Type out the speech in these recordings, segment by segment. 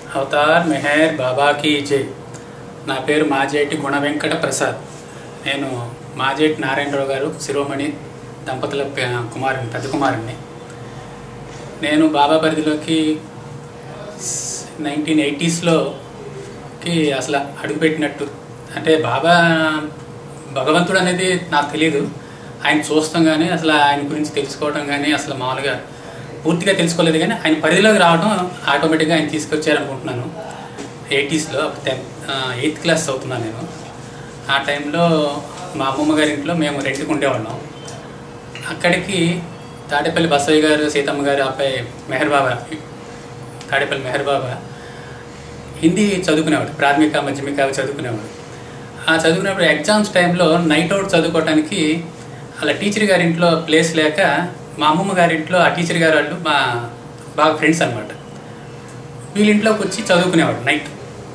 Avatar Meher బాబాకి జై నా పేరు మాజేటి గుణ వెంకట ప్రసాద్ నేను మాజేటి నారాయణరావు గారు శిరోమణి దంపతుల పే- కుమారుని పెద్ద కుమారుణ్ణి నేను బాబా పరిధిలోకి నైన్టీన్ ఎయిటీస్లోకి అసలు అడుగుపెట్టినట్టు అంటే బాబా భగవంతుడు అనేది నాకు తెలియదు ఆయన చూస్తాం కానీ అసలు ఆయన గురించి తెలుసుకోవడం కానీ అసలు మామూలుగా పూర్తిగా తెలుసుకోలేదు కానీ ఆయన పరిధిలోకి రావడం ఆటోమేటిక్గా ఆయన తీసుకొచ్చారనుకుంటున్నాను ఎయిటీస్లో టెన్త్ ఎయిత్ క్లాస్ చదువుతున్నాను నేను ఆ టైంలో మా అమ్మమ్మ గారి ఇంట్లో మేము రెంట్కి ఉండేవాళ్ళం అక్కడికి తాడేపల్లి బసయ్య గారు సీతమ్మ గారు అబ్బాయి మెహర్ బాబా తాడేపల్లి మెహర్ బాబా హిందీ చదువుకునేవాడు ప్రాథమిక మధ్యమిక అవి చదువుకునేవాడు ఆ చదువుకునేప్పుడు ఎగ్జామ్స్ టైంలో నైట్ అవుట్ చదువుకోవడానికి అలా టీచర్ గారి ఇంట్లో ప్లేస్ లేక మా అమ్మమ్మ గారి ఇంట్లో ఆ టీచర్ గారు వాళ్ళు మా బాగా ఫ్రెండ్స్ అనమాట వీళ్ళ ఇంట్లోకి వచ్చి చదువుకునేవాడు నైట్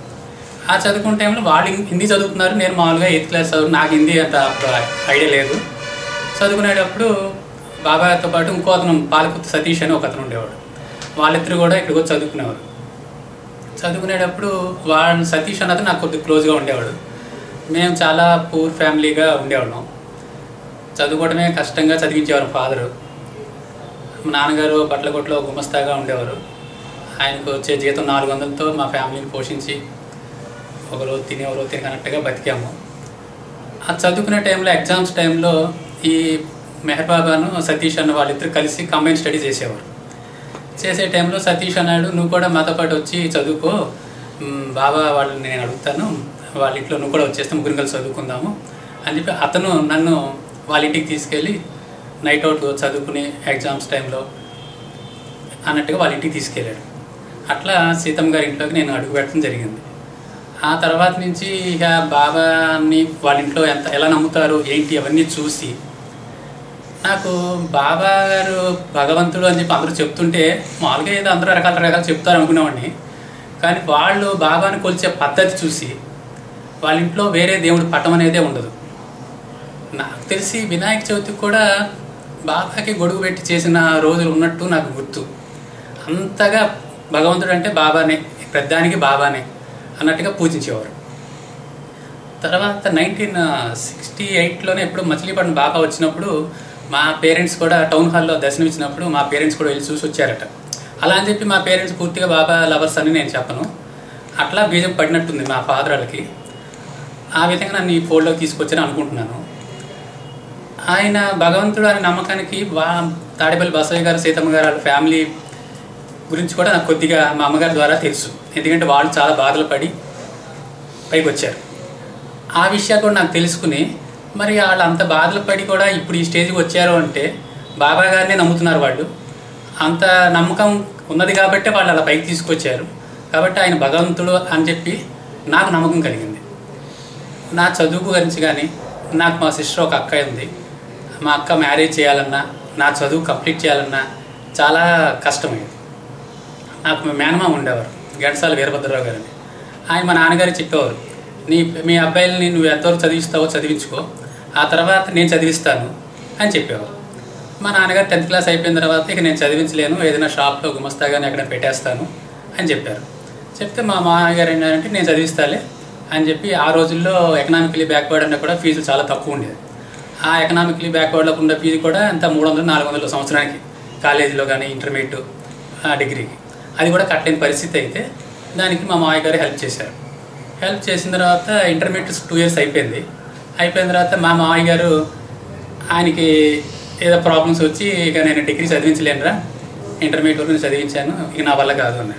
ఆ చదువుకునే టైంలో వాళ్ళు హిం- హిందీ చదువుతున్నారు నేను మామూలుగా ఎయిత్ క్లాస్ చదువు నాకు హిందీ అంత అప్పుడు ఐడియా లేదు చదువుకునేటప్పుడు బాబాతో పాటు ఇంకో అతను పాలకుర్తి సతీష్ అని ఒక అతను ఉండేవాడు వాళ్ళిద్దరు కూడా ఇక్కడికి వచ్చి చదువుకునేవారు చదువుకునేటప్పుడు వాళ్ళు సతీష్ అన్నది నాకు కొద్దిగా క్లోజ్గా ఉండేవాడు మేము చాలా పూర్ ఫ్యామిలీగా ఉండేవాళ్ళం చదువుకోవడమే కష్టంగా చదివించేవారు ఫాదరు మా నాన్నగారు బట్టల కొట్లో గుమస్తాగా ఉండేవారు ఆయనకు వచ్చే జీతం నాలుగు వందలతో మా ఫ్యామిలీని పోషించి ఒకరోజు తిని ఒకరోజు తినకన్నట్టుగా బతికాము ఆ చదువుకునే టైంలో ఎగ్జామ్స్ టైంలో ఈ మెహర్ బాబాను సతీష్ అన్న వాళ్ళిద్దరు కలిసి కంబైన్ స్టడీ చేసేవారు చేసే టైంలో సతీష్ అన్నాడు నువ్వు కూడా మాతో పాటు వచ్చి చదువుకో మ్, బాబా వాళ్ళని నేను అడుగుతాను వాళ్ళ ఇంట్లో నువ్వు కూడా వచ్చేస్తే ముగ్గురు కలిసి చదువుకుందాము అని చెప్పి అతను నన్ను వాళ్ళ ఇంటికి తీసుకెళ్ళి నైట్ అవుట్ చదువుకుని ఎగ్జామ్స్ టైంలో అన్నట్టుగా వాళ్ళ ఇంటికి తీసుకెళ్ళాడు అట్లా సీతమ్మ గారి ఇంట్లోకి నేను అడుగు పెట్టడం జరిగింది ఆ తర్వాత నుంచి ఇక బాబాని వాళ్ళ ఇంట్లో ఎంత ఎలా నమ్ముతారు ఏంటి అవన్నీ చూసి నాకు బాబా గారు భగవంతుడు అని చెప్పి అందరూ చెప్తుంటే మామూలుగా ఏదో అందరూ రకాల రకాలు చెప్తారు అనుకునేవాడిని కానీ వాళ్ళు బాబాని కొలిచే పద్ధతి చూసి వాళ్ళ ఇంట్లో వేరే దేవుడి పటం అనేదే ఉండదు నాకు తెలిసి వినాయక చవితికి కూడా బాబాకి గొడుగు పెట్టి చేసిన రోజులు ఉన్నట్టు నాకు గుర్తు అంతగా భగవంతుడు అంటే బాబానే పెద్దానికి బాబానే అన్నట్టుగా పూజించేవారు తర్వాత నైన్టీన్ సిక్స్టీ ఎయిట్లోనే ఎప్పుడు మచిలీపట్నం బాబా వచ్చినప్పుడు మా పేరెంట్స్ కూడా టౌన్ హాల్లో దర్శనం ఇచ్చినప్పుడు మా పేరెంట్స్ కూడా వెళ్ళి చూసి వచ్చారట అలా అని చెప్పి మా పేరెంట్స్ పూర్తిగా బాబా లవర్స్ అని నేను చెప్పను అట్లా బీజం పడినట్టుంది మా ఫాదర్ వాళ్ళకి ఆ విధంగా నన్ను ఈ ఫోల్డ్లోకి తీసుకొచ్చని అనుకుంటున్నాను ఆయన భగవంతుడు అనే నమ్మకానికి వా తాడేపల్లి బసయ్య గారు సీతమ్మ గారు వాళ్ళ ఫ్యామిలీ గురించి కూడా నాకు కొద్దిగా మా అమ్మగారి ద్వారా తెలుసు ఎందుకంటే వాళ్ళు చాలా బాధలు పడి పైకి వచ్చారు ఆ విషయాలు కూడా నాకు తెలుసుకుని మరి వాళ్ళు అంత బాధలు పడి కూడా ఇప్పుడు ఈ స్టేజ్కి వచ్చారు అంటే బాబా గారినే నమ్ముతున్నారు వాళ్ళు అంత నమ్మకం ఉన్నది కాబట్టి వాళ్ళు అలా పైకి తీసుకొచ్చారు కాబట్టి ఆయన భగవంతుడు అని చెప్పి నాకు నమ్మకం కలిగింది నా చదువు గురించి కానీ నాకు మా సిస్టర్ ఒక అక్క ఉంది మా అక్క మ్యారేజ్ చేయాలన్నా నా చదువు కంప్లీట్ చేయాలన్నా చాలా కష్టమైంది నాకు మేనమామ ఉండేవారు ఘంటసాల వీరభద్రరావు గారని ఆయన మా నాన్నగారు చెప్పేవారు నీ మీ అబ్బాయిలని నువ్వు ఎంతవరకు చదివిస్తావో చదివించుకో ఆ తర్వాత నేను చదివిస్తాను అని చెప్పేవారు మా నాన్నగారు టెన్త్ క్లాస్ అయిపోయిన తర్వాత ఇక నేను చదివించలేను ఏదైనా షాప్లో గుమస్తాగానే ఎక్కడ పెట్టేస్తాను అని చెప్పారు చెప్తే మా మామగారు ఏంటంటే నేను చదివిస్తాలే అని చెప్పి ఆ రోజుల్లో ఎకనామికలీ బ్యాక్వర్డ్ అంటే కూడా ఫీజు చాలా తక్కువ ఉండేది ఆ ఎకనామికలీ బ్యాక్వర్డ్లో ఉన్న ఫీజు కూడా ఎంత మూడు వందలు నాలుగు వందలు సంవత్సరానికి కాలేజీలో కానీ ఇంటర్మీడియట్ డిగ్రీకి అది కూడా కట్టలేని పరిస్థితి అయితే దానికి మా మామయ్య గారు హెల్ప్ చేశారు హెల్ప్ చేసిన తర్వాత ఇంటర్మీడియట్ టూ ఇయర్స్ అయిపోయింది అయిపోయిన తర్వాత మా మామయ్య గారు ఆయనకి ఏదో ప్రాబ్లమ్స్ వచ్చి ఇక నేను డిగ్రీ చదివించలేనురా ఇంటర్మీడియట్ వరకు నేను చదివించాను ఇక నా వల్ల కాదు అన్నాడు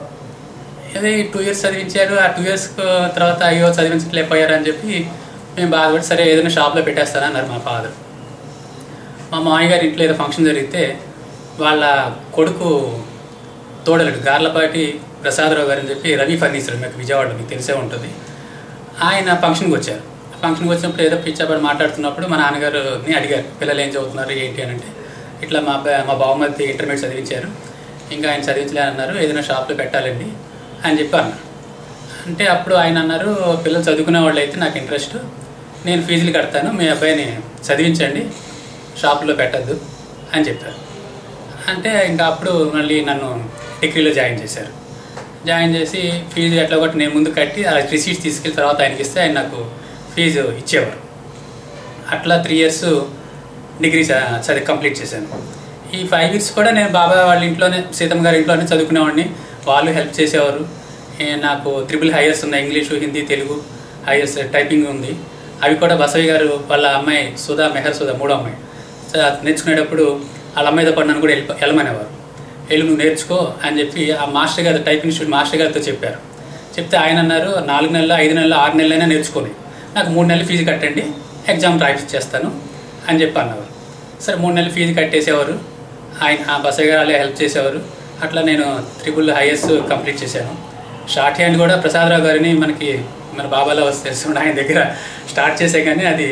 అదే టూ ఇయర్స్ చదివించారు ఆ టూ ఇయర్స్ తర్వాత అయ్యో చదివించలేకపోయారు అని చెప్పి మేము బాధపడి సరే ఏదైనా షాప్లో పెట్టేస్తాను అన్నారు మా ఫాదర్ మా మామయ్య గారి ఇంట్లో ఏదో ఫంక్షన్ జరిగితే వాళ్ళ కొడుకు తోడలుడు గార్లపాటి ప్రసాదరావు గారు అని చెప్పి రవి ఫర్నిచర్ మీకు విజయవాడలో మీకు తెలిసే ఉంటుంది ఆయన ఫంక్షన్కి వచ్చారు ఫంక్షన్కి వచ్చినప్పుడు ఏదో పిచ్చాపడి మాట్లాడుతున్నప్పుడు మా నాన్నగారుని అడిగారు పిల్లలు ఏం చదువుతున్నారు ఏంటి అని అంటే ఇట్లా మా అబ్బాయి మా బావమతి ఇంటర్మీడియట్ చదివించారు ఇంకా ఆయన చదివించలే అన్నారు ఏదైనా షాప్లో పెట్టాలండి అని చెప్పి అన్నారు అంటే అప్పుడు ఆయన అన్నారు పిల్లలు చదువుకునే వాళ్ళు అయితే నాకు ఇంట్రెస్ట్ నేను ఫీజులు కడతాను మీ అబ్బాయిని చదివించండి షాపులో పెట్టద్దు అని చెప్పారు అంటే ఇంకా అప్పుడు మళ్ళీ నన్ను డిగ్రీలో జాయిన్ చేశారు జాయిన్ చేసి ఫీజు ఎట్లా కొట్టి నేను ముందు కట్టి ఆ రిసీట్స్ తీసుకెళ్ళి తర్వాత ఆయనకి ఇస్తే ఆయన నాకు ఫీజు ఇచ్చేవారు అట్లా త్రీ ఇయర్స్ డిగ్రీ చ- చదివి కంప్లీట్ చేశాను ఈ ఫైవ్ ఇయర్స్ కూడా నేను బాబాయ్ వాళ్ళ ఇంట్లోనే సీతమ్మ గారి ఇంట్లోనే చదువుకునేవాడిని వాళ్ళు హెల్ప్ చేసేవారు ఏ, నాకు త్రిపుల్ హైయర్స్ ఉన్నాయి English Hindi Telugu highers typing ఉంది అవి కూడా బసవి గారు వాళ్ళ అమ్మాయి సుధా మెహర్ సుధా మూడో అమ్మాయి సో అది నేర్చుకునేటప్పుడు వాళ్ళ అమ్మాయితో పాటు నన్ను కూడా వెళ్ళి వెళ్ళమనేవారు వెళ్ళి నువ్వు నేర్చుకో అని చెప్పి ఆ మాస్టర్ గారు టైపింగ్ ఇన్స్టిట్యూట్ మాస్టర్ గారితో చెప్పారు చెప్తే ఆయన అన్నారు నాలుగు నెలలు ఐదు నెలలు ఆరు నెలలైనా నేర్చుకొని నాకు మూడు నెలలు ఫీజు కట్టండి ఎగ్జామ్ రాయిచ్చేస్తాను అని చెప్పి అన్నవారు సరే మూడు నెలలు ఫీజు కట్టేసేవారు ఆయన ఆ బసయ్య గారు అలా హెల్ప్ చేసేవారు అట్లా నేను త్రిపుల్ హైయర్స్ కంప్లీట్ చేశాను షార్ట్ హ్యాండ్ కూడా ప్రసాదరావు గారిని మనకి మన బాబాలో వస్తే తెలుసు ఆయన దగ్గర స్టార్ట్ చేసే కానీ అది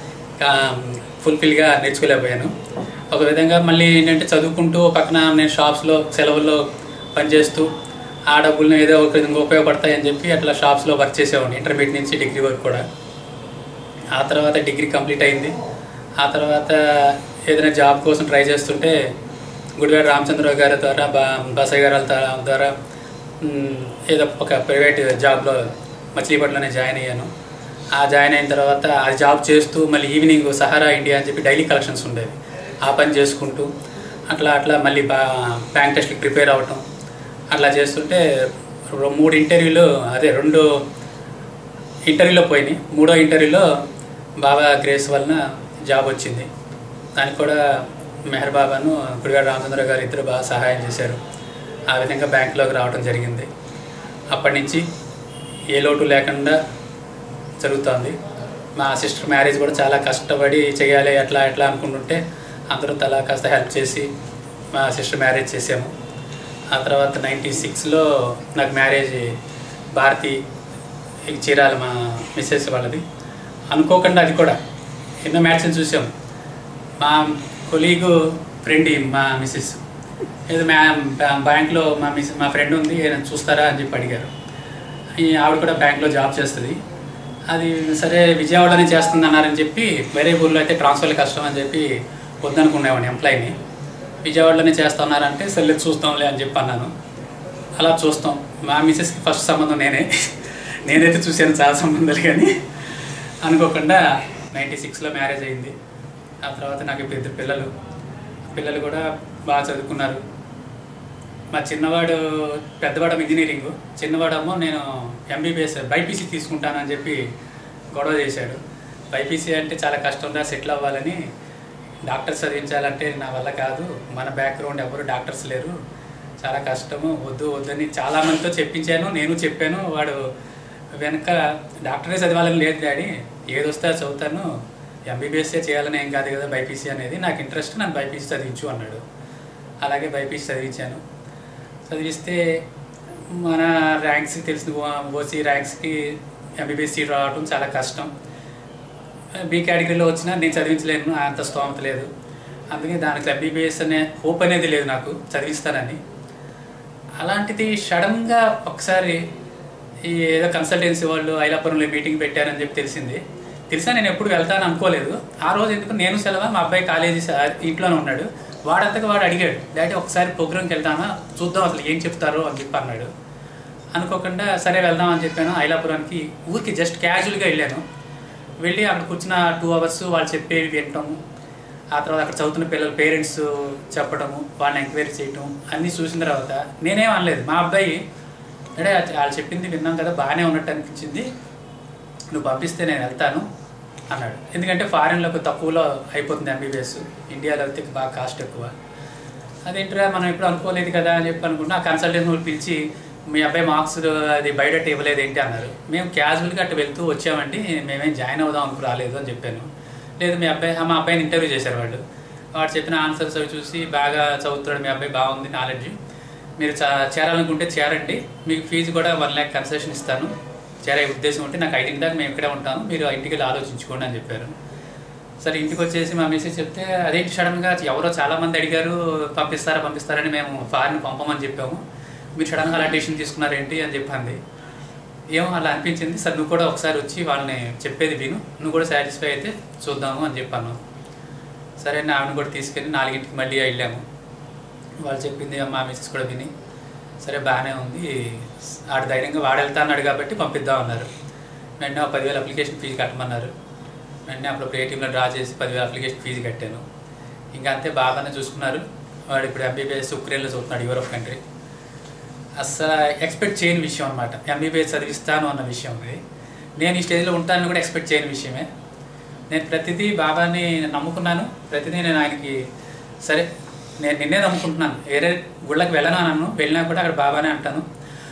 ఫుల్ఫిల్గా నేర్చుకోలేకపోయాను ఒక విధంగా మళ్ళీ ఏంటంటే చదువుకుంటూ పక్కన నేను షాప్స్లో సెలవుల్లో పనిచేస్తూ ఆ డబ్బులను ఏదో ఒక విధంగా ఉపయోగపడతాయని చెప్పి అట్లా షాప్స్లో వర్క్ చేసేవాడిని ఇంటర్మీడియట్ నుంచి డిగ్రీ వరకు కూడా ఆ తర్వాత డిగ్రీ కంప్లీట్ అయింది ఆ తర్వాత ఏదైనా జాబ్ కోసం ట్రై చేస్తుంటే గుడివాడ రామచంద్రరావు గారి ద్వారా బా బసయ్య గారి తా- ద్వారా మ్, ఏదో ఒక ప్రైవేట్ జాబ్లో మచిలీపట్నంలోనే జాయిన్ అయ్యాను ఆ జాయిన్ అయిన తర్వాత ఆ జాబ్ చేస్తూ మళ్ళీ ఈవినింగ్ సహారా ఇండియా అని చెప్పి డైలీ కలెక్షన్స్ ఉండేవి ఆ పని చేసుకుంటూ అట్లా అట్లా మళ్ళీ బా బ్యాంక్ టెస్ట్కి ప్రిపేర్ అవ్వటం అట్లా చేస్తుంటే రో- మూడు ఇంటర్వ్యూలు అదే రెండు ఇంటర్వ్యూలో పోయినాయి మూడో ఇంటర్వ్యూలో బాబా గ్రేస్ వలన జాబ్ వచ్చింది దానికి కూడా మెహర్ బాబాను గుడివాడ రామచంద్ర గారు ఇద్దరు బాగా సహాయం చేశారు ఆ విధంగా బ్యాంకులోకి రావడం జరిగింది అప్పటి నుంచి ఏ లోటు లేకుండా జరుగుతోంది మా సిస్టర్ మ్యారేజ్ కూడా చాలా కష్టపడి చేయాలి ఎట్లా ఎట్లా అనుకుంటుంటే అందరూ తలా కాస్త హెల్ప్ చేసి మా సిస్టర్ మ్యారేజ్ చేసాము ఆ తర్వాత నైంటీ సిక్స్లో నాకు మ్యారేజ్ భారతి ఈ చీరాల మా మిస్సెస్ వాళ్ళది అనుకోకుండా అది కూడా ఎన్నో మ్యాచెస్ చూసాం మా కొలీగు ఫ్రెండ్ మా మిస్సెస్ ఏదో మ్యా బ్యా- బ్యాంక్లో మా మిస్ మా ఫ్రెండ్ ఉంది ఏదైనా చూస్తారా అని చెప్పి అడిగారు ఈ ఆవిడ కూడా బ్యాంక్లో జాబ్ చేస్తుంది అది సరే విజయవాడలోనే చేస్తుంది అన్నారని చెప్పి వేరే ఊర్లో అయితే ట్రాన్స్ఫర్ కష్టం అని చెప్పి వద్దనుకునేవాడిని ఎంప్లాయీని విజయవాడలోనే చేస్తున్నారంటే సరే చూస్తాంలే అని చెప్పి అన్నాను అలా చూస్తాం మా మిసెస్కి ఫస్ట్ సంబంధం నేనే నేనైతే చూశాను చాలా సంబంధాలు కానీ అనుకోకుండా నైంటీ సిక్స్లో మ్యారేజ్ అయింది ఆ తర్వాత నాకు ఇప్పుడు ఇద్దరు పిల్లలు పిల్లలు కూడా బాగా చదువుకున్నారు మా చిన్నవాడు పెద్దవాడు ఇంజనీరింగ్ చిన్నవాడేమో నేను ఎంబీబీఎస్ బైపీసీ తీసుకుంటానని చెప్పి గొడవ చేశాడు బైపీసీ అంటే చాలా కష్టంగా సెటిల్ అవ్వాలని డాక్టర్స్ చదివించాలంటే నా వల్ల కాదు మన బ్యాక్గ్రౌండ్ ఎవరు డాక్టర్స్ లేరు చాలా కష్టము వద్దు వద్దని చాలా మందితో చెప్పించాను నేను చెప్పాను వాడు వెనక డాక్టరే చదవాలని లేదు డాడీ ఏది వస్తే అది చదువుతాను ఎంబీబీఎస్ఏ చేయాలని ఏం కాదు కదా బైపీసీ అనేది నాకు ఇంట్రెస్ట్ నన్ను బైపీసీ చదివించు అన్నాడు అలాగే బైపీసీ చదివించాను చదివిస్తే మన ర్యాంక్స్ తెలిసిన ఓసీ ర్యాంక్స్కి ఎంబీబీఎస్ సీట్ రావడం చాలా కష్టం బీ కేటగిరీలో వచ్చినా నేను చదివించలేను అంత స్తోమత లేదు అందుకే దానికి ఎంబీబీఎస్ అనే హోప్ అనేది లేదు నాకు చదివిస్తానని అలాంటిది సడన్గా ఒకసారి ఈ ఏదో కన్సల్టెన్సీ వాళ్ళు ఐలాపురంలో మీటింగ్ పెట్టారని చెప్పి తెలిసింది తెలిసా నేను ఎప్పుడు వెళ్తాను అనుకోలేదు ఆ రోజు ఎందుకు నేను సెలవు మా అబ్బాయి కాలేజీ స- ఇంట్లోనే ఉన్నాడు వాడంతగా వాడు అడిగాడు డాడీ ఒకసారి ప్రోగ్రామ్కి వెళ్తామా చూద్దాం అసలు ఏం చెప్తారో అని చెప్పి అన్నాడు అనుకోకుండా సరే వెళ్దాం అని చెప్పాను ఐలాపురానికి ఊరికి జస్ట్ క్యాజువల్గా వెళ్ళాను వెళ్ళి అక్కడ కూర్చున్న టూ అవర్స్ వాళ్ళు చెప్పేవి వినటము ఆ తర్వాత అక్కడ చదువుతున్న పిల్లల పేరెంట్స్ చెప్పడము వాళ్ళని ఎంక్వైరీ చేయటం అన్నీ చూసిన తర్వాత నేనేం అనలేదు మా అబ్బాయి అంటే వాళ్ళు చెప్పింది విన్నాం కదా బాగానే ఉన్నట్టు అనిపించింది నువ్వు పంపిస్తే నేను వెళ్తాను అన్నాడు ఎందుకంటే ఫారెన్లోకి తక్కువలో అయిపోతుంది ఎంబీబీఎస్ ఇండియాలో అయితే బాగా కాస్ట్ ఎక్కువ అదేంటిరా మనం ఎప్పుడు అనుకోలేదు కదా అని చెప్పి అనుకుంటే ఆ కన్సల్టెంట్ వాళ్ళు పిలిచి మీ అబ్బాయి మార్క్స్ అది బయట ఇవ్వలేదు ఏంటి అన్నారు మేము క్యాజువల్గా అటు వెళ్తూ వచ్చామండి మేమేం జాయిన్ అవుదాం అనుకు రాలేదు అని చెప్పాను లేదు మీ అబ్బాయి ఆ, మా అబ్బాయిని ఇంటర్వ్యూ చేశారు వాళ్ళు వాడు చెప్పిన ఆన్సర్స్ అవి చూసి బాగా చదువుతున్నాడు మీ అబ్బాయి బాగుంది నాలెడ్జ్ మీరు చా- చేరాలనుకుంటే చేరండి మీకు ఫీజు కూడా వన్ ల్యాక్ కన్సెషన్ ఇస్తాను చేరే ఉద్దేశం ఉంటే నాకు ఐదింటి దాకా మేము ఇక్కడే ఉంటాను మీరు ఆ ఇంటికి వెళ్ళి ఆలోచించుకోండి అని చెప్పారు సరే ఇంటికి వచ్చేసి మా మెసేజ్ చెప్తే అదేంటి సడన్గా ఎవరో చాలా మంది అడిగారు పంపిస్తారా పంపిస్తారని మేము ఫారిన్ పంపమని చెప్పాము మీరు సడన్గా అలా డెసిషన్ తీసుకున్నారేంటి అని చెప్పింది ఏమో అలా అనిపించింది సార్ నువ్వు కూడా ఒకసారి వచ్చి వాళ్ళని చెప్పేది విను నువ్వు కూడా సాటిస్ఫై అయితే చూద్దాము అని చెప్పాను సరే నా ఆవిడని కూడా తీసుకెళ్ళి నాలుగింటికి మళ్ళీ వెళ్ళాము వాళ్ళు చెప్పింది మా మిసెస్ కూడా విని సరే బాగానే ఉంది ఆడు ధైర్యంగా వాడు వెళ్తా అన్నాడు కాబట్టి పంపిద్దాం అన్నారు వెంటనే ఒక పదివేలు అప్లికేషన్ ఫీజు కట్టమన్నారు వెంటనే అప్పుడు ఏటీఎంలో డ్రా చేసి పదివేలు అప్లికేషన్ ఫీజు కట్టాను ఇంకా అంతే బాగానే చూసుకున్నారు వాడు ఇప్పుడు ఎంబీబీఎస్ ఉక్రెయిన్లో చదువుతున్నాడు యూరోప్ కంట్రీ అస్సలు ఎక్స్పెక్ట్ చేయని విషయం అనమాట ఎంబీబీఎస్ చదివిస్తాను అన్న విషయం అది నేను ఈ స్టేజ్లో ఉంటానని కూడా ఎక్స్పెక్ట్ చేయని విషయమే నేను ప్రతిదీ బాబాని నమ్ముకున్నాను ప్రతిదీ నేను ఆయనకి సరే నేను నిన్నే నమ్ముకుంటున్నాను వేరే గుళ్ళకి వెళ్ళను అన్నాను వెళ్ళినా కూడా అక్కడ బాబానే అంటాను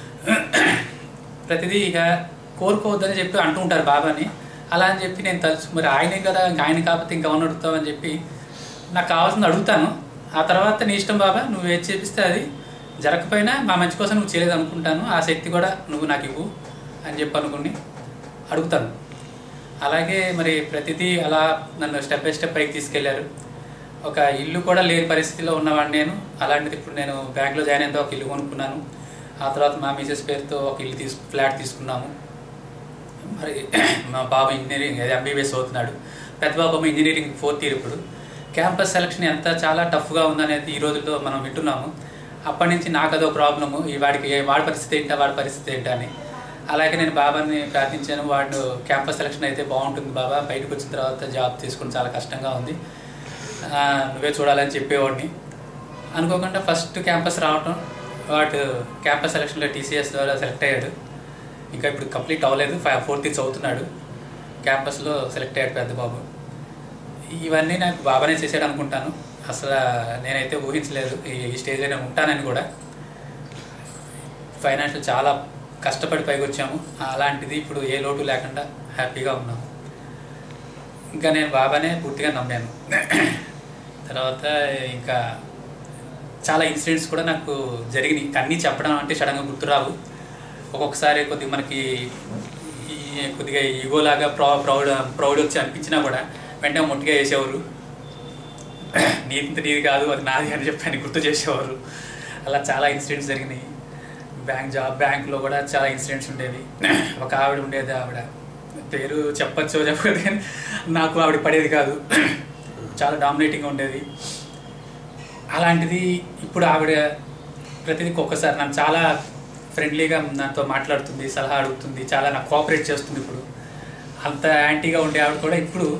ప్రతిదీ ఇక కోరుకోవద్దని చెప్పి అంటూ ఉంటారు బాబాని అలా అని చెప్పి నేను తలుచు మరి ఆయనే కదా ఇంక ఆయన కాకపోతే ఇంకా ఎవరిని అడుగుతావని చెప్పి నాకు కావాల్సింది అడుగుతాను ఆ తర్వాత నీ ఇష్టం బాబా నువ్వు ఏది చేపిస్తే అది జరగకపోయినా మా మంచి కోసం నువ్వు చేయలేదు అనుకుంటాను ఆ శక్తి కూడా నువ్వు నాకు ఇవ్వు అని చెప్పి అనుకుని అడుగుతాను అలాగే మరి ప్రతిదీ అలా నన్ను స్టెప్ బై స్టెప్ పైకి తీసుకెళ్లారు ఒక ఇల్లు కూడా లేని పరిస్థితిలో ఉన్నవాడిని నేను అలాంటిది ఇప్పుడు నేను బ్యాంక్లో జాయిన్ అయిన ఒక ఇల్లు కొనుక్కున్నాను ఆ తర్వాత మా మిసెస్ పేరుతో ఒక ఇల్లు తీసు ఫ్లాట్ తీసుకున్నాము మరి మా బాబు ఇంజనీరింగ్ అదే ఎంబీబీఎస్ అవుతున్నాడు పెద్ద బాబు ఇంజనీరింగ్ ఫోర్త్ ఇయర్ ఇప్పుడు క్యాంపస్ సెలక్షన్ ఎంత చాలా టఫ్గా ఉందనేది ఈ రోజుల్లో మనం వింటున్నాము అప్పటి నుంచి నాకు అదో ప్రాబ్లము ఈ వాడికి ఏ- వాడి పరిస్థితి ఏంటా వాడి పరిస్థితి ఏంటా అని అలాగే నేను బాబాని ప్రార్థించాను వాడు క్యాంపస్ సెలక్షన్ అయితే బాగుంటుంది బాబా బయటకు వచ్చిన తర్వాత జాబ్ తీసుకుని చాలా కష్టంగా ఉంది ఆ, నువ్వే చూడాలని చెప్పేవాడిని అనుకోకుండా ఫస్ట్ క్యాంపస్ రావటం వాడు క్యాంపస్ సెలక్షన్లో టీసీఎస్ ద్వారా సెలెక్ట్ అయ్యాడు ఇంకా ఇప్పుడు కంప్లీట్ అవ్వలేదు ఫైవ్ ఫోర్త్ ఇయర్స్ అవుతున్నాడు క్యాంపస్లో సెలెక్ట్ అయ్యాడు పెద్ద బాబు ఇవన్నీ నాకు బాబానే చేసాడు అనుకుంటాను అసలు నేనైతే ఊహించలేదు ఈ ఈ స్టేజ్లో నేను ఉంటానని కూడా ఫైనాన్షియల్ చాలా కష్టపడి పైకి వచ్చాము అలాంటిది ఇప్పుడు ఏ లోటు లేకుండా హ్యాపీగా ఉన్నాము ఇంకా నేను బాబానే పూర్తిగా నమ్మాను తర్వాత ఇంకా చాలా ఇన్సిడెంట్స్ కూడా నాకు జరిగినాయి అన్నీ చెప్పడం అంటే సడన్గా గుర్తురావు ఒక్కొక్కసారి కొద్దిగా మనకి ఈ కొద్దిగా ఈగోలాగా ప్రౌ ప్రౌడ్ ప్రౌడ్ వచ్చి అనిపించినా కూడా వెంటనే మొట్టిగా వేసేవారు నీది నీది కాదు అది నాది అని చెప్పి ఆయన గుర్తు చేసేవారు అలా చాలా ఇన్సిడెంట్స్ జరిగినాయి బ్యాంక్ జాబ్ బ్యాంక్లో కూడా చాలా ఇన్సిడెంట్స్ ఉండేవి ఒక ఆవిడ ఉండేది ఆవిడ పేరు చెప్పచ్చో చెప్పదు కానీ నాకు ఆవిడ పడేది కాదు చాలా డామినేటింగ్గా ఉండేది అలాంటిది ఇప్పుడు ఆవిడ ప్రతిదీ ఒక్కసారి నన్ను చాలా ఫ్రెండ్లీగా నాతో మాట్లాడుతుంది సలహా అడుగుతుంది చాలా నాకు కోఆపరేట్ చేస్తుంది ఇప్పుడు అంత యాంటీగా ఉండే ఆవిడ కూడా ఇప్పుడు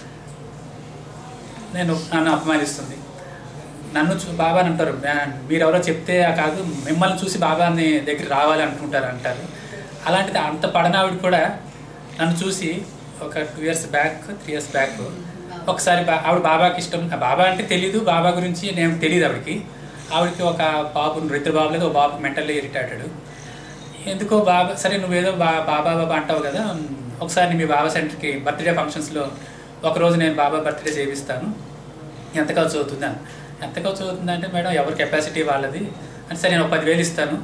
నేను నన్ను అపమానిస్తుంది నన్ను చూ బాబా అని అంటారు "మ్యా- మీరెవరో చెప్తే కాదు మిమ్మల్ని చూసి బాబాని దగ్గర రావాలి అనుకుంటారు అంటారు అలాంటిది అంత పడనావిడ కూడా నన్ను చూసి ఒక two years back three years back ఒకసారి బా ఆవిడ బాబాకి ఇష్టం ఆ బాబా అంటే తెలీదు బాబా గురించి నేను తెలియదు ఆవిడకి ఆవిడకి ఒక బాబు ఇద్దరు బాబు లేదు ఒక బాబు మెంటల్లీ ఇరిటాటెడ్ ఎందుకో బాబా సరే నువ్వేదో బా బాబా బాబా అంటావు కదా ఒకసారి మీ బాబా సెంటర్కి బర్త్డే ఫంక్షన్స్లో ఒకరోజు నేను బాబా బర్త్డే చేపిస్తాను ఎంత ఖర్చు అవుతుంది అని ఎంత ఖర్చు అవుతుంది అంటే మేడం ఎవరి కెపాసిటీ వాళ్ళది అంటే సరే నేను ఒక పదివేలు ఇస్తాను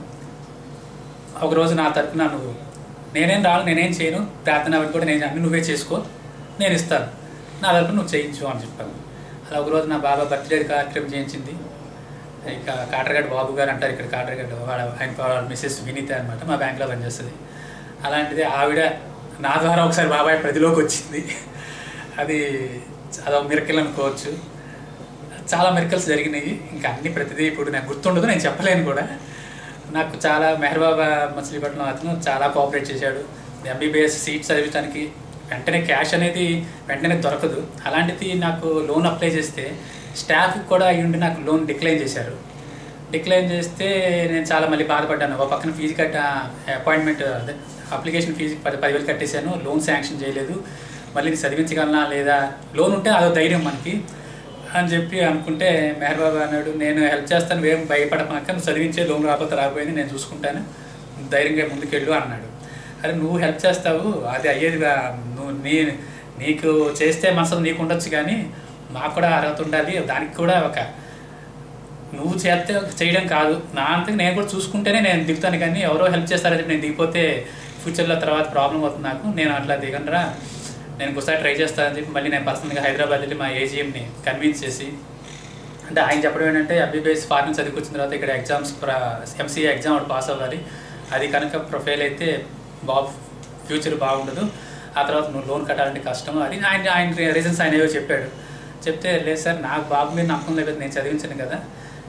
ఒక రోజు నా తరపున నువ్వు నేనేం రాను నేనేం చేయను ప్రార్థన అవి కూడా నేను అన్ని నువ్వే చేసుకో నేను ఇస్తాను నా తరపున నువ్వు చేయించు అని చెప్పాను అలా ఒకరోజు నా బాబా బర్త్డే కార్యక్రమం చేయించింది ఇక కాటరగడ్డ బాబు గారు అంటారు ఇక్కడ కాటరగడ్డ వాళ్ళ ఆయన వాళ్ళ మిస్సెస్ వినీత అనమాట మా బ్యాంక్లో పనిచేస్తుంది అలాంటిది ఆవిడ నా ద్వారా ఒకసారి బాబాయ్ ప్రతిలోకి వచ్చింది అది అదొక మిరకల్ అనుకోవచ్చు చాలా మెరికల్స్ జరిగినాయి ఇంకా అన్ని ప్రతిదీ ఇప్పుడు నాకు గుర్తుండదు నేను చెప్పలేను కూడా నాకు చాలా మెహర్బాబా మచిలీపట్నం అతను చాలా కోఆపరేట్ చేశాడు ఎంబీబీఎస్ సీట్ చదివించడానికి వెంటనే క్యాష్ అనేది వెంటనే దొరకదు అలాంటిది నాకు లోన్ అప్లై చేస్తే స్టాఫ్కి కూడా అయ్యుండి నాకు లోన్ డిక్లైన్ చేశారు డిక్లైన్ చేస్తే నేను చాలా మళ్ళీ బాధపడ్డాను ఒక పక్కన ఫీజు కట్ట అపాయింట్మెంట్ అదే అప్లికేషన్ ఫీజు పది పదివేలు కట్టేశాను లోన్ శాంక్షన్ చేయలేదు మళ్ళీ ఇది చదివించగలనా లేదా లోన్ ఉంటే అదో ధైర్యం మనకి అని చెప్పి అనుకుంటే మెహర్ బాబా అన్నాడు నేను హెల్ప్ చేస్తాను ఏం భయపడమాక నువ్వు చదివించే లోన్ రాకపోతే రాకపోయింది నేను చూసుకుంటాను ధైర్యంగా ముందుకెళ్ళు అన్నాడు అరే నువ్వు హెల్ప్ చేస్తావు అది అయ్యేది కా- నువ్వు నీ నీకు చేస్తే మనసు నీకు ఉండొచ్చు కానీ మాకు కూడా అర్హత ఉండాలి దానికి కూడా ఒక నువ్వు చేస్తే చేయడం కాదు నా అంతకు నేను కూడా చూసుకుంటేనే నేను దిగుతాను కానీ ఎవరో హెల్ప్ చేస్తారని చెప్పి నేను దిగిపోతే ఫ్యూచర్లో తర్వాత ప్రాబ్లం అవుతుంది నాకు నేను అట్లా దిగనరా నేను ఒకసారి ట్రై చేస్తానని చెప్పి మళ్ళీ నేను పర్సనల్గా హైదరాబాద్ వెళ్ళి మా ఏజీఎంని కన్విన్స్ చేసి అంటే ఆయన చెప్పడం ఏంటంటే ఎంబీబీఎస్ ఫార్మింగ్ చదువుకొచ్చిన తర్వాత ఇక్కడ ఎగ్జామ్స్ ఎంసీఏ ఎగ్జామ్ ఒకటి పాస్ అవ్వాలి అది కనుక ప్రొఫైల్ అయితే బాబు ఫ్యూచర్ బాగుండదు ఆ తర్వాత నువ్వు లోన్ కట్టాలంటే కష్టం అది ఆయన ఆయన రీజన్స్ ఆయన ఏవో చెప్పాడు చెప్తే లేదు సార్ నాకు బాబు మీద నమ్మకం లేదు నేను చదివించాను కదా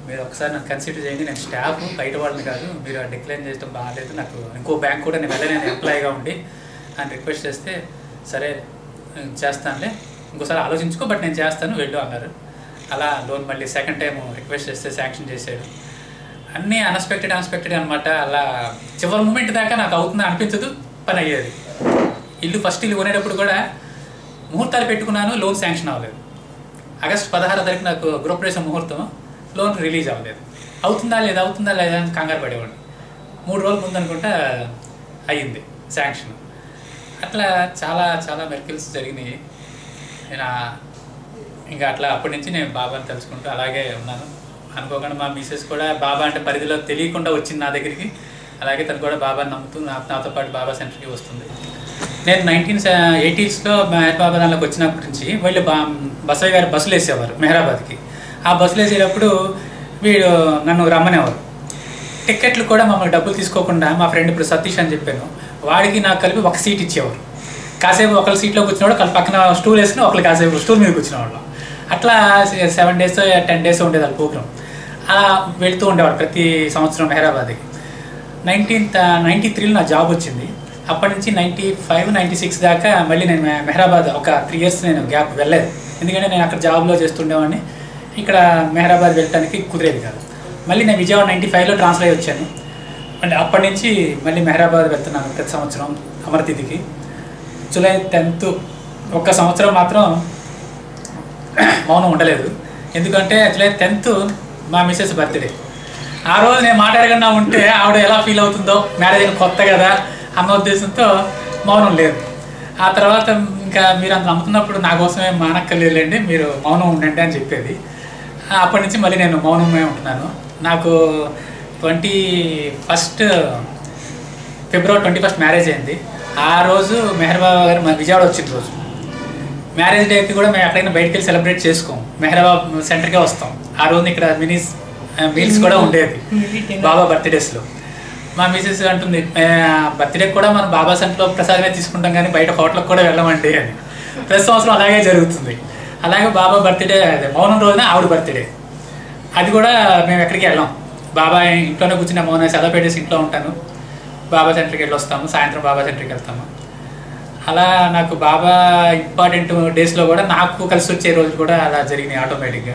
మీరు ఒకసారి నన్ను కన్సిడర్ చేయండి నేను స్టాఫ్ బయట వాళ్ళని కాదు మీరు డిక్లైన్ చేయడం బాగాలేదు నాకు ఇంకో బ్యాంక్ కూడా నేను వెళ్ళలేను ఎంప్లాయీగా ఉండి అని రిక్వెస్ట్ చేస్తే సరే నేను చేస్తానులే ఇంకోసారి ఆలోచించుకో బట్ నేను చేస్తాను వెళ్ళు అన్నారు అలా లోన్ మళ్ళీ సెకండ్ టైం రిక్వెస్ట్ చేస్తే శాంక్షన్ చేశాడు అన్నీ అన్ఎక్స్పెక్టెడ్ అన్ఎక్స్పెక్టెడ్ అనమాట అలా చివరి మూమెంట్ దాకా నాకు అవుతుందా అనిపించదు పని అయ్యేది ఇల్లు ఫస్ట్ ఇల్లు కొనేటప్పుడు కూడా ముహూర్తాలు పెట్టుకున్నాను లోన్ శాంక్షన్ అవ్వలేదు ఆగస్ట్ పదహారో తారీఖు నాకు గృహప్రవేశం ముహూర్తం లోన్ రిలీజ్ అవ్వలేదు అవుతుందా లేదా అవుతుందా లేదా అని కంగారు పడేవాడు మూడు రోజుల ముందు అనుకుంటా అయ్యింది శాంక్షన్ అట్లా చాలా చాలా మెరికల్స్ జరిగినాయి నేను ఆ- ఇంకా అట్లా అప్పటి నుంచి నేను బాబాని తెలుసుకుంటూ అలాగే ఉన్నాను అనుకోకుండా మా మిసెస్ కూడా బాబా అంటే పరిధిలో తెలియకుండా వచ్చింది నా దగ్గరికి అలాగే తను కూడా బాబాని నమ్ముతూ నా నాతో పాటు బాబా సెంటర్కి వస్తుంది నేను నైన్టీన్ ఎయిటీస్లో మెహర్ బాబా దానిలోకి వచ్చినప్పటి నుంచి వీళ్ళు బా బసయ్య గారు బస్సులు వేసేవారు మెహరాబాద్కి ఆ బస్సులు వేసేటప్పుడు వీడు నన్ను రమ్మనేవారు టికెట్లు కూడా మమ్మల్ని డబ్బులు తీసుకోకుండా మా ఫ్రెండ్ ఇప్పుడు సతీష్ అని చెప్పాను వాడికి నాకు కలిపి ఒక సీట్ ఇచ్చేవారు కాసేపు ఒకళ్ళ సీట్లో కూర్చున్నవాడు ఒకళ్ళ పక్కన స్టూల్ వేసుకుని ఒకళ్ళు కాసేపు స్టూల్ మీద కూర్చునేవాళ్ళం అట్లా సెవెన్ డేస్ టెన్ డేస్ ఉండేది వాళ్ళ ప్రోగ్రామ్ అలా వెళ్తూ ఉండేవాడు ప్రతి సంవత్సరం మెహరాబాద్కి నైన్టీన్త్ నైంటీ త్రీలో నా జాబ్ వచ్చింది అప్పటి నుంచి నైంటీ ఫైవ్ నైంటీ సిక్స్ దాకా మళ్ళీ నేను మె- మెహరాబాద్ ఒక త్రీ ఇయర్స్ నేను గ్యాప్ వెళ్ళలేదు ఎందుకంటే నేను అక్కడ జాబ్లో చేస్తుండేవాడిని ఇక్కడ మెహరాబాద్ వెళ్ళడానికి కుదిరేది కాదు మళ్ళీ నేను విజయవాడ నైంటీ ఫైవ్లో ట్రాన్స్ఫర్ అయ్యి వచ్చాను అంటే అప్పటి నుంచి మళ్ళీ మెహరాబాద్ వెళ్తున్నాను ప్రతి సంవత్సరం అమరతిథికి జూలై టెన్త్ ఒక్క సంవత్సరం మాత్రం మౌనం ఉండలేదు ఎందుకంటే జూలై టెన్త్ మా మిస్సెస్ బర్త్డే ఆ రోజు నేను మాట్లాడకుండా ఉంటే ఆవిడ ఎలా ఫీల్ అవుతుందో మ్యారేజ్ అయిన కొత్త కదా అన్న ఉద్దేశంతో మౌనం లేదు ఆ తర్వాత ఇంకా మీరు అంత నమ్ముతున్నప్పుడు నా కోసమే మానక్కర్లేదులేండి మీరు మౌనం ఉండండి అని చెప్పేది ఆ, అప్పటి నుంచి మళ్ళీ నేను మౌనమే ఉంటున్నాను నాకు twenty first February twenty first marriage అయింది ఆ రోజు మెహర్ బాబా గారు మా విజయవాడ వచ్చిన రోజు మ్యారేజ్ డేకి కూడా మేము ఎక్కడైనా బయటికి వెళ్ళి సెలబ్రేట్ చేసుకోం మెహరాబాబ్ సెంటర్కే వస్తాం ఆ రోజు ఇక్కడ మినీస్ మీల్స్ కూడా ఉండేది బాబా బర్త్డేస్లో మా మిసెస్ అంటుంది బర్త్డే కూడా మనం బాబా సెంటర్లో ప్రసాదమే తీసుకుంటాం కానీ బయట హోటల్కి కూడా వెళ్ళమండి అని ప్రతి సంవత్సరం అలాగే జరుగుతుంది అలాగే బాబా బర్త్డే అదే మౌనం రోజున ఆవిడ బర్త్డే అది కూడా మేము ఎక్కడికి వెళ్ళాం బాబా ఇంట్లోనే కూర్చుని మౌనం సెలవు పెట్టేసి ఇంట్లో ఉంటాను బాబా సెంటర్కి వెళ్ళి వస్తాము సాయంత్రం బాబా సెంటర్కి వెళ్తాము అలా నాకు బాబా ఇంపార్టెంట్ డేస్లో కూడా నాకు కలిసి వచ్చే రోజు కూడా అలా జరిగినాయి ఆటోమేటిక్గా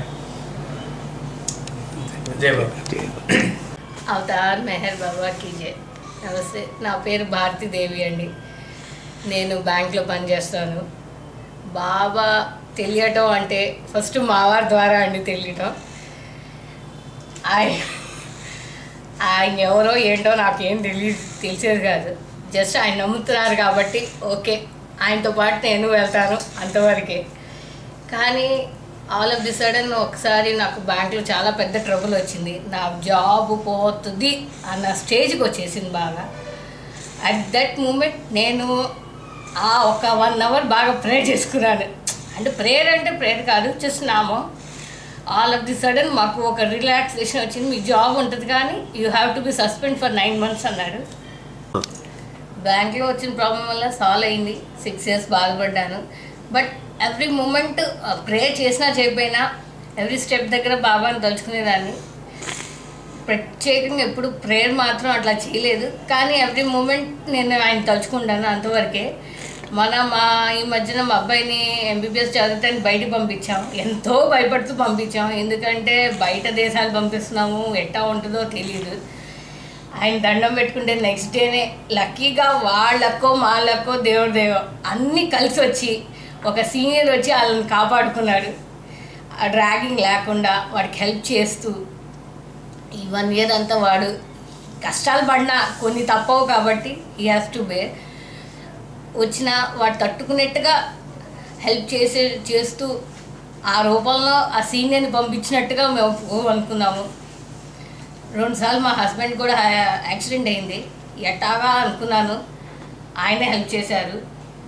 జై బాబా అవతార్ మెహర్ బాబా కీ జై నమస్తే నా పేరు భారతీదేవి అండి నేను బ్యాంక్లో పనిచేస్తాను బాబా తెలియటం అంటే ఫస్ట్ మావారి ద్వారా అండి తెలియటం ఆయన ఆయన ఎవరో ఏంటో నాకేం తెలియ తెలిసేది కాదు జస్ట్ ఆయన నమ్ముతున్నారు కాబట్టి ఓకే ఆయనతో పాటు నేను వెళ్తాను అంతవరకే కానీ ఆల్ ఆఫ్ ది సడన్ ఒకసారి నాకు బ్యాంక్లో చాలా పెద్ద ట్రబుల్ వచ్చింది నా జాబ్ పోతుంది అన్న స్టేజ్కి వచ్చేసింది బాగా అట్ దట్ మూమెంట్ నేను ఆ ఒక వన్ అవర్ బాగా ప్రేయర్ చేసుకున్నాను అంటే ప్రేయర్ అంటే ప్రేయర్ కాదు జస్ట్ నామం ఆల్ ఆఫ్ ది సడన్ మాకు ఒక రిలాక్సేషన్ వచ్చింది మీ జాబ్ ఉంటుంది కానీ you have to be suspend for nine months అన్నాడు బ్యాంక్లో వచ్చిన ప్రాబ్లం వల్ల సాల్వ్ అయింది సిక్స్ ఇయర్స్ బాధపడ్డాను బట్ ఎవ్రీ మూమెంట్ ప్రే చేసినా చేయకపోయినా ఎవ్రీ స్టెప్ దగ్గర బాబాని తలుచుకునేదాన్ని ప్రత్యేకంగా ఎప్పుడు ప్రేయర్ మాత్రం అట్లా చేయలేదు కానీ ఎవ్రీ మూమెంట్ నేను ఆయన తలుచుకుంటాను అంతవరకే మన మా ఈ మధ్యన మా అబ్బాయిని ఎంబీబీఎస్ చదవటానికి బయటికి పంపించాం ఎంతో భయపడుతూ పంపించాం ఎందుకంటే బయట దేశాలు పంపిస్తున్నాము ఎట్టా ఉంటుందో తెలియదు ఆయన దండం పెట్టుకుంటే నెక్స్ట్ డేనే లక్కీగా వాళ్ళకో మా లక్కో దేవుడు దేవో అన్నీ కలిసి వచ్చి ఒక సీనియర్ వచ్చి వాళ్ళని కాపాడుకున్నాడు ఆ డ్రాగింగ్ లేకుండా వాడికి హెల్ప్ చేస్తూ ఈ వన్ ఇయర్ అంతా వాడు కష్టాలు పడినా కొన్ని తప్పవు కాబట్టి ఈ హ్యాస్ టు బేర్ వచ్చిన వాడు తట్టుకునేట్టుగా హెల్ప్ చేసే చేస్తూ ఆ రూపంలో ఆ సీనియర్ని పంపించినట్టుగా మేము ఓ అనుకున్నాము రెండుసార్లు మా హస్బెండ్ కూడా యాక్సిడెంట్ అయింది ఎట్టాగా అనుకున్నాను ఆయనే హెల్ప్ చేశారు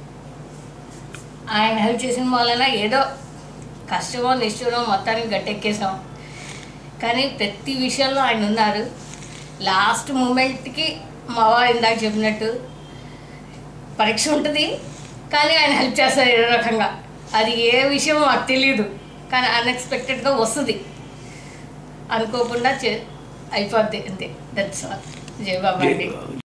ఆయన హెల్ప్ చేసిన వలన ఏదో కష్టమో నిష్ఠూరమో మొత్తానికి గట్టెక్కేసాం కానీ ప్రతి విషయంలో ఆయన ఉన్నారు లాస్ట్ మూమెంట్కి మా వారు ఇందాక చెప్పినట్టు పరీక్ష ఉంటుంది కానీ ఆయన హెల్ప్ చేస్తారు ఏ రకంగా అది ఏ విషయం మాకు తెలియదు కానీ అన్ఎక్స్పెక్టెడ్గా వస్తుంది అనుకోకుండా చే అయిపోద్ది అంతే దట్స్ ఆల్ జై బాబా అండి జై-